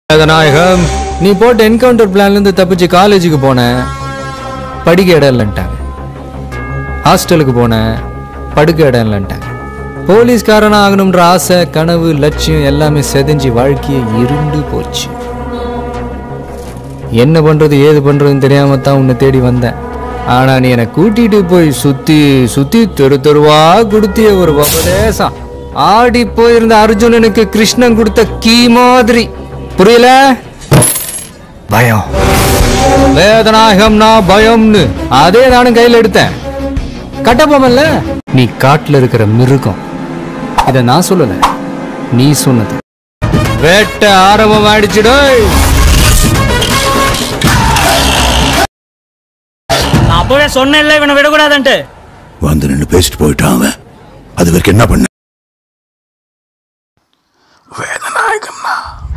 வேதநாயகம் நீ போட்ட என்கவுண்டர் பிளான்ல இருந்து தப்பிச்சு காலேஜுக்கு போன படிக்க இடம் இல்லைன்ட்டாங்க ஹாஸ்டலுக்கு போனேன் படுக்க இடம் இல்லைன்ட்டாங்க போலீஸ்காரனா ஆகணும்ன்ற ஆசை கனவு லட்சியம் எல்லாமே செதஞ்சு வாழ்க்கையை இருண்டு போச்சு என்ன பண்றது ஏது பண்றதுன்னு தெரியாம தான் உன்னை தேடி வந்தேன் ஆனா நீ என்னை கூட்டிட்டு போய் சுத்தி சுத்தி தெரு தெருவா கொடுத்திய ஒரு உபதேசம் ஆடி போயிருந்த அர்ஜுனனுக்கு கிருஷ்ணன் கொடுத்த கீ மாதிரி புரியல பயம் வேதநாயகம்னா பயம்னு அதே நானும் கையில் எடுத்தேன் கட்டபொம்மன்ல நீ காட்டுல இருக்கிற மிருகம் இத நான் சொல்லல நீ சொன்னது வேட்ட ஆரம்பம் ஆயிடுச்சுடோய் நான் அப்பவே சொன்னேன்ல இவனை விடக்கூடாதுன்ட்டு வந்து நின்று பேசிட்டு போயிட்டான் அவன் அது வரைக்கும் என்ன பண்ண வேதநாயகம்னா